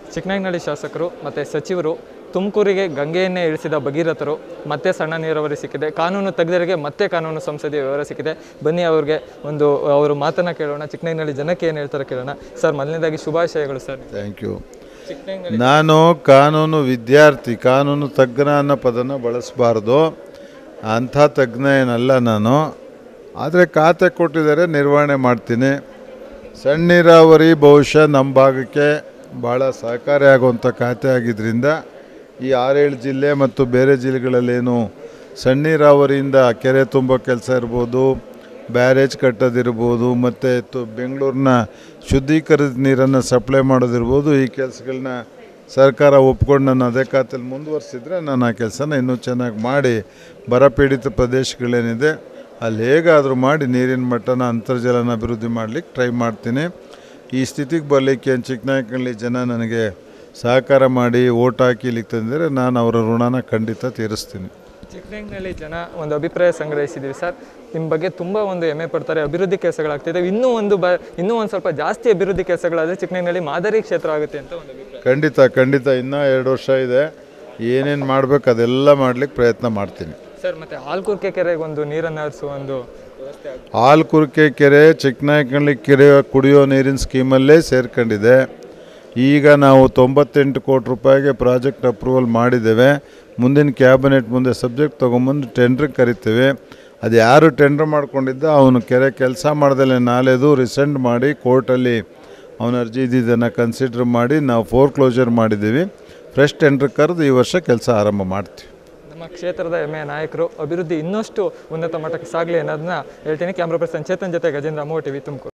ಚಿಕ್ಕನಾಯಕನಹಳ್ಳಿ ಶಾಸಕರು ಮತ್ತು ಸಚಿವರು ತುಮಕೂರಿಗೆ ಗಂಗೆಯನ್ನೇ ಇಳಿಸಿದ ಭಗೀರಥರು ಮತ್ತೆ ಸಣ್ಣ ನೀರಾವರಿ ಸಿಕ್ಕಿದೆ ಕಾನೂನು ತಜ್ಞರಿಗೆ ಮತ್ತೆ ಕಾನೂನು ಸಂಸದೀಯ ವ್ಯವಹಾರ ಸಿಕ್ಕಿದೆ ಬನ್ನಿ ಅವ್ರಿಗೆ ಒಂದು ಅವರು ಮಾತನ್ನು ಕೇಳೋಣ ಚಿಕ್ಕನಾಯಕನಹಳ್ಳಿ ಜನಕ್ಕೆ ಏನು ಹೇಳ್ತಾರೆ ಕೇಳೋಣ ಸರ್ ಮೊದಲನೇದಾಗಿ ಶುಭಾಶಯಗಳು ಸರ್ ಥ್ಯಾಂಕ್ ಯು ಚಿಕ್ಕನಾಯಕನಹಳ್ಳಿ ನಾನು ಕಾನೂನು ವಿದ್ಯಾರ್ಥಿ ಕಾನೂನು ತಜ್ಞ ಅನ್ನೋ ಪದನ ಬಳಸಬಾರ್ದು ಅಂಥ ತಜ್ಞ ಏನಲ್ಲ ನಾನು ಆದರೆ ಖಾತೆ ಕೊಟ್ಟಿದ್ದಾರೆ ನಿರ್ವಹಣೆ ಮಾಡ್ತೀನಿ ಸಣ್ಣ ನೀರಾವರಿ ಬಹುಶಃ ನಮ್ಮ ಭಾಗಕ್ಕೆ ಭಾಳ ಸಹಕಾರಿಯಾಗುವಂಥ ಖಾತೆ ಆಗಿದ್ದರಿಂದ ಈ ಆರೇಳು ಜಿಲ್ಲೆ ಮತ್ತು ಬೇರೆ ಜಿಲ್ಲೆಗಳಲ್ಲೇನು ಸಣ್ಣ ನೀರಾವರಿಯಿಂದ ಕೆರೆ ತುಂಬೋ ಕೆಲಸ ಇರ್ಬೋದು ಬ್ಯಾರೇಜ್ ಕಟ್ಟೋದಿರ್ಬೋದು ಮತ್ತು ತು ಬೆಂಗಳೂರಿನ ಶುದ್ಧೀಕರಿತ ನೀರನ್ನು ಸಪ್ಲೈ ಮಾಡೋದಿರ್ಬೋದು ಈ ಕೆಲಸಗಳನ್ನ ಸರ್ಕಾರ ಒಪ್ಕೊಂಡು ನಾನು ಅದೇ ಖಾತೆಯಲ್ಲಿ ಮುಂದುವರಿಸಿದ್ರೆ ನಾನು ಆ ಕೆಲಸನ ಇನ್ನೂ ಚೆನ್ನಾಗಿ ಮಾಡಿ ಬರಪೀಡಿತ ಪ್ರದೇಶಗಳೇನಿದೆ ಅಲ್ಲಿ ಹೇಗಾದರೂ ಮಾಡಿ ನೀರಿನ ಮಟ್ಟನ ಅಂತರ್ಜಲನ ಅಭಿವೃದ್ಧಿ ಮಾಡಲಿಕ್ಕೆ ಟ್ರೈ ಮಾಡ್ತೀನಿ ಈ ಸ್ಥಿತಿಗೆ ಬರಲಿಕ್ಕೆ ಚಿಕ್ಕನಾಯಕನಹಳ್ಳಿ ಜನ ನನಗೆ ಸಹಕಾರ ಮಾಡಿ ಓಟ್ ಹಾಕಿ ಇಲ್ಲಿಗೆ ತಂದಿದ್ದಾರೆ ನಾನು ಅವರ ಋಣನ ಖಂಡಿತ ತೀರಿಸ್ತೀನಿ ಚಿಕ್ಕನಾಯಕನಹಳ್ಳಿ ಜನ ಒಂದು ಅಭಿಪ್ರಾಯ ಸಂಗ್ರಹಿಸಿದ್ದೀವಿ ಸರ್ ನಿಮ್ಮ ಬಗ್ಗೆ ತುಂಬ ಒಂದು ಹೆಮ್ಮೆ ಪಡ್ತಾರೆ ಅಭಿವೃದ್ಧಿ ಕೆಲಸಗಳಾಗ್ತಿದೆ ಇನ್ನೂ ಒಂದು ಬ ಇನ್ನೂ ಒಂದು ಸ್ವಲ್ಪ ಜಾಸ್ತಿ ಅಭಿವೃದ್ಧಿ ಕೆಲಸಗಳಾದರೆ ಚಿಕ್ಕನಾಯಕನಹಳ್ಳಿ ಮಾದರಿ ಕ್ಷೇತ್ರ ಆಗುತ್ತೆ ಅಂತ ಒಂದು ಅಭಿಪ್ರಾಯ ಖಂಡಿತ ಖಂಡಿತ ಇನ್ನೂ ಎರಡು ವರ್ಷ ಇದೆ ಏನೇನು ಮಾಡಬೇಕು ಅದೆಲ್ಲ ಮಾಡಲಿಕ್ಕೆ ಪ್ರಯತ್ನ ಮಾಡ್ತೀನಿ ಸರ್ ಮತ್ತೆ ಹಾಲ್ಕುರ್ಕೆ ಕೆರೆಗೆ ಒಂದು ನೀರನ್ನು ಹರಿಸುವ ಒಂದು ವ್ಯವಸ್ಥೆ ಆಗುತ್ತೆ ಆಲ್ಕುರ್ಕೆ ಕೆರೆ ಚಿಕ್ಕನಾಯಕನಹಳ್ಳಿ ಕೆರೆ ಕುಡಿಯೋ ನೀರಿನ ಸ್ಕೀಮಲ್ಲೇ ಸೇರ್ಕೊಂಡಿದೆ ಈಗ ನಾವು ತೊಂಬತ್ತೆಂಟು ಕೋಟಿ ರೂಪಾಯಿಗೆ ಪ್ರಾಜೆಕ್ಟ್ ಅಪ್ರೂವಲ್ ಮಾಡಿದ್ದೇವೆ ಮುಂದಿನ ಕ್ಯಾಬಿನೆಟ್ ಮುಂದೆ ಸಬ್ಜೆಕ್ಟ್ ತೊಗೊಂಬಂದು ಟೆಂಡ್ರಿಗೆ ಕರಿತೀವಿ ಅದು ಯಾರು ಟೆಂಡರ್ ಮಾಡ್ಕೊಂಡಿದ್ದ ಅವನು ಕೆರೆ ಕೆಲಸ ಮಾಡ್ದಲೇ ನಾಳೆದು ರಿಸೆಂಡ್ ಮಾಡಿ ಕೋರ್ಟಲ್ಲಿ ಅವನ ಅರ್ಜಿ ಇದ್ದಿದ್ದನ್ನು ಕನ್ಸಿಡರ್ ಮಾಡಿ ನಾವು ಫೋರ್ ಕ್ಲೋಜರ್ ಮಾಡಿದ್ದೀವಿ ಫ್ರೆಶ್ ಟೆಂಡರ್ ಕರೆದು ಈ ವರ್ಷ ಕೆಲಸ ಆರಂಭ ಮಾಡ್ತೀವಿ ನಮ್ಮ ಕ್ಷೇತ್ರದ ಹೆಮ್ಮೆಯ ನಾಯಕರು ಅಭಿವೃದ್ಧಿ ಇನ್ನಷ್ಟು ಉನ್ನತ ಮಟ್ಟಕ್ಕೆ ಸಾಗಲಿ ಅನ್ನೋದನ್ನ ಹೇಳ್ತೀನಿ ಕ್ಯಾಮ್ರಾ ಪರ್ಸನ್ ಚೇತನ್ ಜೊತೆ ಗಜೇಂದ್ರ ಅಮೋ ಟಿವಿ ತುಮಕೂರು